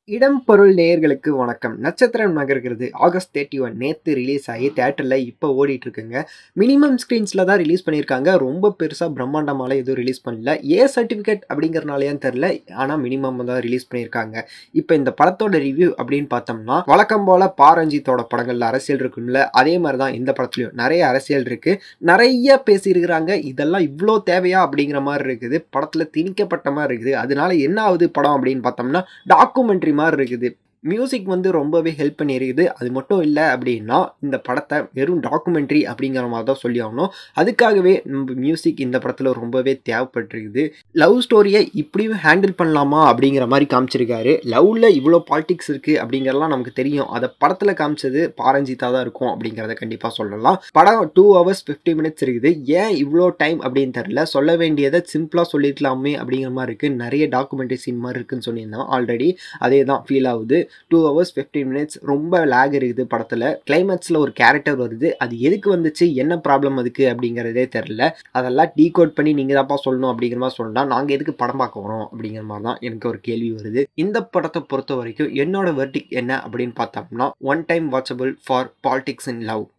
இடம் பொருள் நேயர்களுக்கு வணக்கம் நட்சத்திரம் நகர்கிறது ஆகஸ்ட் தேர்ட்டி ஒன் நேற்று ரிலீஸ் ஆகி தேட்டரில் இப்போ ஓடிட்டு இருக்குங்க மினிமம் ஸ்க்ரீன்ஸில் தான் ரிலீஸ் பண்ணியிருக்காங்க ரொம்ப பெருசாக பிரம்மாண்டமால எதுவும் ரிலீஸ் பண்ணல ஏ சர்டிஃபிகேட் அப்படிங்கிறனாலையான்னு தெரில ஆனால் மினிமம் தான் ரிலீஸ் பண்ணியிருக்காங்க இப்போ இந்த படத்தோட ரிவ்யூ அப்படின்னு பார்த்தோம்னா வழக்கம் போல் பாரஞ்சித்தோட படங்களில் அரசியல் இருக்கும்ல அதே மாதிரி தான் இந்த படத்துலையும் நிறைய அரசியல் இருக்குது நிறைய பேசியிருக்கிறாங்க இதெல்லாம் இவ்வளோ தேவையா அப்படிங்கிற மாதிரி இருக்குது படத்தில் திணிக்கப்பட்ட மாதிரி இருக்குது அதனால என்ன ஆகுது படம் அப்படின்னு பார்த்தோம்னா டாக்குமெண்ட்ரி மாதிரி இருக்குது மியூசிக் வந்து ரொம்பவே ஹெல்ப் பண்ணியிருக்குது அது மட்டும் இல்லை அப்படின்னா இந்த படத்தை வெறும் டாக்குமெண்ட்ரி அப்படிங்கிற மாதிரி தான் சொல்லி ஆகணும் அதுக்காகவே நம்ம மியூசிக் இந்த படத்தில் ரொம்பவே தேவைப்பட்டிருக்குது லவ் ஸ்டோரியை இப்படியும் ஹேண்டில் பண்ணலாமா அப்படிங்கிற மாதிரி காமிச்சிருக்காரு லவ்வில் இவ்வளோ பாலிடிக்ஸ் இருக்குது அப்படிங்கிறலாம் நமக்கு தெரியும் அதை படத்தில் காமிச்சது பாரஞ்சித்தா தான் இருக்கும் அப்படிங்கிறத கண்டிப்பாக சொல்லலாம் படம் டூ ஹவர்ஸ் ஃபிஃப்டி மினிட்ஸ் இருக்குது ஏன் இவ்வளோ டைம் அப்படின்னு தெரில சொல்ல வேண்டியதை சிம்பிளாக சொல்லியிருக்கலாமே அப்படிங்கிற மாதிரி இருக்குது நிறைய டாக்குமெண்ட்ரி சீன் மாதிரி இருக்குன்னு சொல்லியிருந்தோம் ஆல்ரெடி அதே தான் ஃபீல் ஆகுது டூ ஹவர்ஸ் ஃபிஃப்டீன் மினிட்ஸ் ரொம்ப லேக் இருக்குது படத்தில் கிளைமேக்ஸில் ஒரு கேரக்டர் வருது அது எதுக்கு வந்துச்சு என்ன ப்ராப்ளம் அதுக்கு அப்படிங்கிறதே தெரில அதெல்லாம் டீகோட் பண்ணி நீங்கள் தான்ப்பா சொல்லணும் அப்படிங்கிற மாதிரி சொன்னால் நாங்கள் எதுக்கு படம் பார்க்க வரோம் அப்படிங்கிற மாதிரி தான் எனக்கு ஒரு கேள்வி வருது இந்த படத்தை பொறுத்த வரைக்கும் என்னோட வெர்டிக் என்ன அப்படின்னு பார்த்தோம்னா one time watchable for politics in love